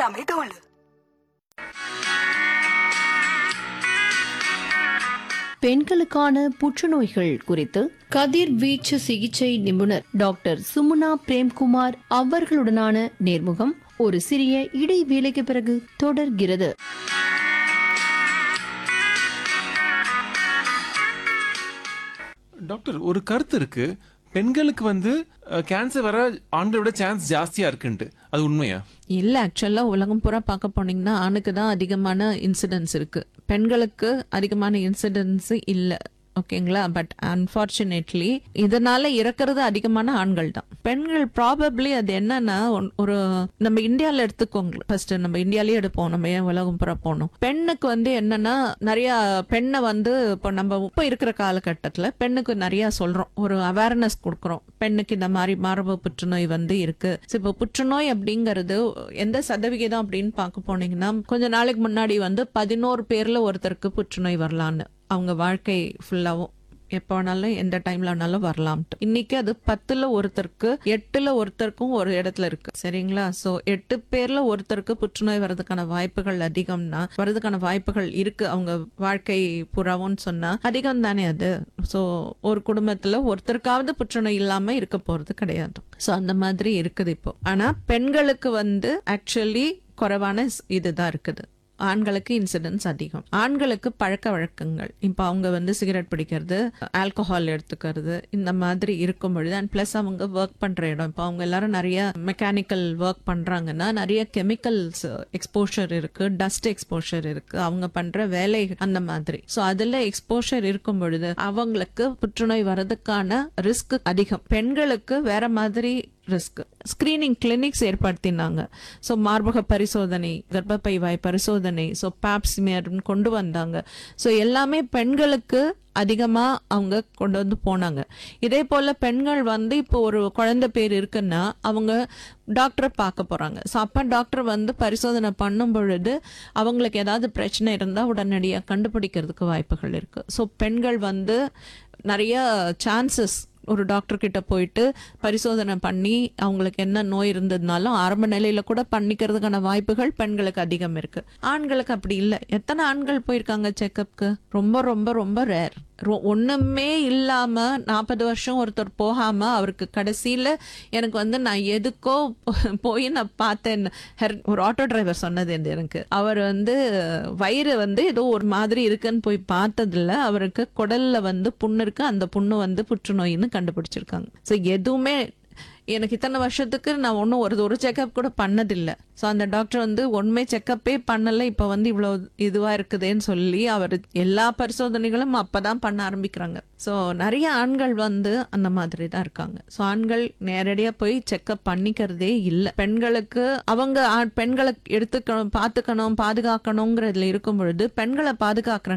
மறந்துடாமே தோழு பெண்களுக்கான புற்றுநோய்கள் குறித்து கதிர்வீச்சு சிகிச்சை நிபுணர் டாக்டர் சுமுனா பிரேம்குமார் அவர்களுடனான நேர்முகம் ஒரு சிறிய இடைவேளைக்கு பிறகு தொடர்கிறது டாக்டர் ஒரு கருத்து இருக்கு பெண்களுக்கு வந்து கேன்சர் வர ஆண்களை விட சான்ஸ் ஜாஸ்தியா இருக்குன்ட்டு அது உண்மையா இல்ல ஆக்சுவலா உலகம் பூரா பார்க்க போனீங்கன்னா ஆணுக்கு தான் அதிகமான இன்சிடென்ட்ஸ் இருக்கு பெண்களுக்கு அதிகமான இன்சிடென்ட்ஸ் இல்ல ஓகேங்களா பட் அன்பார்ச்சுனேட்லி இதனால இறக்குறது அதிகமான ஆண்கள் தான் பெண்கள் ப்ராபப்ளி அது என்னன்னா ஒன்- ஒரு நம்ம இந்தியால எடுத்துக்கோங்க ஃபர்ஸ்ட் நம்ம இந்தியாலயே எடுப்போம் நம்ம ஏன் உலகம் பூரா போனோம் பெண்ணுக்கு வந்து என்னன்னா நிறைய பெண்ணை வந்து இப்போ நம்ம இப்போ இருக்கிற காலகட்டத்துல பெண்ணுக்கு நிறைய சொல்றோம் ஒரு அவேர்னஸ் கொடுக்குறோம் பெண்ணுக்கு இந்த மாதிரி மார்பு புற்றுநோய் வந்து இருக்கு So, இப்போ புற்றுநோய் அப்படிங்கிறது எந்த சதவிகிதம் அப்படின்னு பார்க்க போனீங்கன்னா கொஞ்ச நாளைக்கு முன்னாடி வந்து பதினோரு பேர்ல ஒருத்தருக்கு புற்றுநோய் வரலான்னு அவங்க வாழ்க்கை ஃபுல்லாவும் எப்போ வேணாலும் எந்த டைம்ல வேணாலும் வரலாம்ட்டு இன்னைக்கு அது பத்துல ஒருத்தருக்கு எட்டுல ஒருத்தருக்கும் ஒரு இடத்துல இருக்கு சரிங்களா சோ எட்டு பேர்ல ஒருத்தருக்கு புற்றுநோய் வர்றதுக்கான வாய்ப்புகள் அதிகம்னா வர்றதுக்கான வாய்ப்புகள் இருக்கு அவங்க வாழ்க்கை புறாவும் சொன்னா அதிகம் தானே அது சோ ஒரு குடும்பத்துல ஒருத்தருக்காவது புற்றுநோய் இல்லாம இருக்க போறது கிடையாது சோ அந்த மாதிரி இருக்குது இப்போ ஆனா பெண்களுக்கு வந்து ஆக்சுவலி குறைவான ஸ்- இதுதான் இருக்குது ஆண்களுக்கு இன்சிடென்ட்ஸ் அதிகம் ஆண்களுக்கு பழக்க வழக்கங்கள் இப்போ அவங்க வந்து சிகரெட் பிடிக்கிறது ஆல்கஹால் எடுத்துக்கிறது இந்த மாதிரி இருக்கும் பொழுது அண்ட் ப்ளஸ் அவங்க ஒர்க் பண்ற இடம் இப்போ அவங்க எல்லாரும் நிறைய மெக்கானிக்கல் ஒர்க் பண்றாங்கன்னா நிறைய கெமிக்கல்ஸ் எக்ஸ்போஷர் இருக்கு டஸ்ட் எக்ஸ்போஷர் இருக்கு அவங்க பண்ற வேலை அந்த மாதிரி ஸோ அதுல எக்ஸ்போஷர் இருக்கும் பொழுது அவங்களுக்கு புற்றுநோய் வர்றதுக்கான ரிஸ்க் அதிகம் பெண்களுக்கு வேற மாதிரி ரிஸ்க் ஸ்கிரீனிங் கிளினிக்ஸ் ஏற்படுத்தினாங்க ஸோ மார்பக பரிசோதனை கர்ப்பப்பை வாய் பரிசோதனை ஸோ பேப்ஸ்மியர்னு கொண்டு வந்தாங்க ஸோ எல்லாமே பெண்களுக்கு அதிகமா அவங்க கொண்டு வந்து போனாங்க இதே போல பெண்கள் வந்து இப்போ ஒரு குழந்தை பேர் இருக்குன்னா அவங்க டாக்டரை பார்க்க போறாங்க ஸோ அப்போ டாக்டர் வந்து பரிசோதனை பண்ணும் பொழுது அவங்களுக்கு ஏதாவது பிரச்சனை இருந்தால் உடனடியாக கண்டுபிடிக்கிறதுக்கு வாய்ப்புகள் இருக்கு ஸோ பெண்கள் வந்து நிறைய சான்சஸ் ஒரு டாக்டர் கிட்ட போயிட்டு பரிசோதனை பண்ணி அவங்களுக்கு என்ன நோய் இருந்ததுனாலும் ஆரம்ப நிலையில கூட பண்ணிக்கிறதுக்கான வாய்ப்புகள் பெண்களுக்கு அதிகம் இருக்கு ஆண்களுக்கு அப்படி இல்லை எத்தனை ஆண்கள் போயிருக்காங்க செக்கப்க்கு ரொம்ப ரொம்ப ரொம்ப ரேர் ஒண்ணுமே இல்லாம நாற்பது வருஷம் ஒருத்தர் போகாம அவருக்கு கடைசியில எனக்கு வந்து நான் எதுக்கோ போய் நான் பார்த்தேன் ஹெர்- ஒரு ஆட்டோ டிரைவர் சொன்னது இது எனக்கு அவர் வந்து வயிறு வந்து ஏதோ ஒரு மாதிரி இருக்குன்னு போய் பார்த்ததுல அவருக்கு குடல்ல வந்து புண்ணு இருக்கு அந்த புண்ணு வந்து புற்றுநோயின்னு கண்டுபிடிச்சிருக்காங்க ஸோ எதுவுமே எனக்கு இத்தனை வருஷத்துக்கு நான் ஒன்றும் ஒரு ஒரு செக்கப் கூட பண்ணதில்லை ஸோ அந்த டாக்டர் வந்து ஒன்றுமே செக்கப்பே பண்ணலை இப்போ வந்து இவ்வளோ இதுவாக இருக்குதேன்னு சொல்லி அவர் எல்லா பரிசோதனைகளும் அப்போ தான் பண்ண ஆரம்பிக்கிறாங்க ஸோ நிறைய ஆண்கள் வந்து அந்த மாதிரி தான் இருக்காங்க ஸோ ஆண்கள் நேரடியாக போய் செக்கப் பண்ணிக்கிறதே இல்லை பெண்களுக்கு அவங்க ஆ- பெண்களை எடுத்துக்கணும் பார்த்துக்கணும் பாதுகாக்கணுங்கிறதுல இருக்கும் பொழுது பெண்களை பாதுகாக்கிற